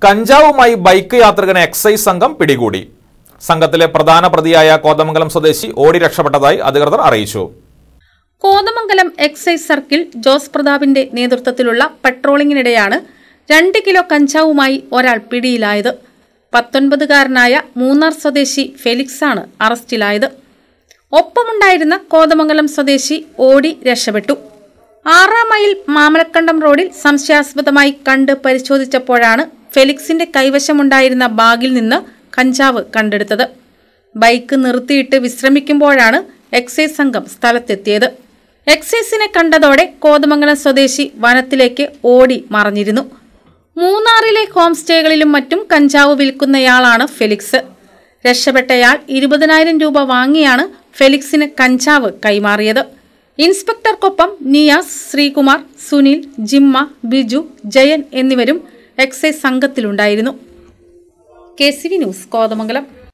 കഞ്ചാവുമായി bike യാത്രികനെ excise സംഘം പിടികൂടി സംഘത്തിലെ പ്രധാന പ്രതിയായ കോതമംഗലം സ്വദേശി ഓടി രക്ഷപ്പെട്ടതായി അധികൃതർ അറിയിച്ചു കോതമംഗലം എക്സൈസ് സർക്കിൾ ജോസ് പ്രതാപിന്റെ നേതൃത്വത്തിലുള്ള പട്രോളിംഗിനിടെയാണ് രണ്ട് കിലോ കഞ്ചാവുമായി ഒരാൾ പിടിയിലായത് പത്തൊൻപതുകാരനായ മൂന്നാർ സ്വദേശി ഫെലിക്സാണ് അറസ്റ്റിലായത് ഒപ്പമുണ്ടായിരുന്ന കോതമംഗലം സ്വദേശി ഓടി രക്ഷപ്പെട്ടു ആറാം മൈൽ മാമലക്കണ്ടം റോഡിൽ സംശയാസ്പദമായി കണ്ട് പരിശോധിച്ചപ്പോഴാണ് ഫെലിക്സിന്റെ കൈവശമുണ്ടായിരുന്ന ബാഗിൽ നിന്ന് കഞ്ചാവ് കണ്ടെടുത്തത് ബൈക്ക് നിർത്തിയിട്ട് വിശ്രമിക്കുമ്പോഴാണ് എക്സൈസ് സംഘം സ്ഥലത്തെത്തിയത് എക്സൈസിനെ കണ്ടതോടെ കോതമംഗലം സ്വദേശി വനത്തിലേക്ക് ഓടി മറഞ്ഞിരുന്നു മൂന്നാറിലെ ഹോം സ്റ്റേകളിലും മറ്റും കഞ്ചാവ് വിൽക്കുന്നയാളാണ് ഫെലിക്സ് രക്ഷപ്പെട്ടയാൾ ഇരുപതിനായിരം രൂപ വാങ്ങിയാണ് ഫെലിക്സിന് കഞ്ചാവ് കൈമാറിയത് ഇൻസ്പെക്ടർക്കൊപ്പം നിയാസ് ശ്രീകുമാർ സുനിൽ ജിമ്മ ബിജു ജയൻ എന്നിവരും എക്സൈസ് സംഘത്തിലുണ്ടായിരുന്നു K C V news Kothamangalam